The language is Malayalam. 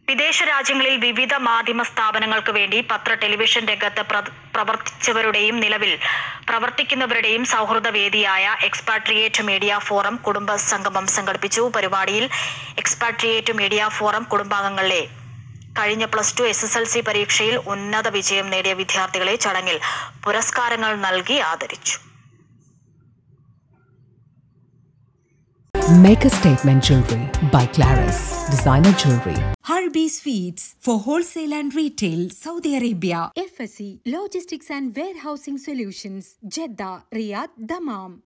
വിദേശ രാജ്യങ്ങളിൽ വിവിധ മാധ്യമ സ്ഥാപനങ്ങൾക്ക് വേണ്ടി പത്ര ടെലിവിഷൻ രംഗത്ത് പ്ര- പ്രവർത്തിച്ചവരുടെയും നിലവിൽ പ്രവർത്തിക്കുന്നവരുടെയും സൗഹൃദ വേദിയായ എക്സ്പാട്രിയേറ്റ് മീഡിയ ഫോറം കുടുംബ സംഗമം സംഘടിപ്പിച്ചു പരിപാടിയിൽ എക്സ്പാട്രിയേറ്റ് മീഡിയ ഫോറം കുടുംബാംഗങ്ങളിലെ കഴിഞ്ഞ plus two S S L C പരീക്ഷയിൽ ഉന്നത വിജയം നേടിയ വിദ്യാർത്ഥികളെ ചടങ്ങിൽ പുരസ്കാരങ്ങൾ നൽകി ആദരിച്ചു Make a Statement Jewelry by Claris. Designer Jewelry. Harbi Sweets for wholesale and retail, Saudi Arabia. FSC Logistics and Warehousing Solutions, Jeddah, Riyadh, Dammam.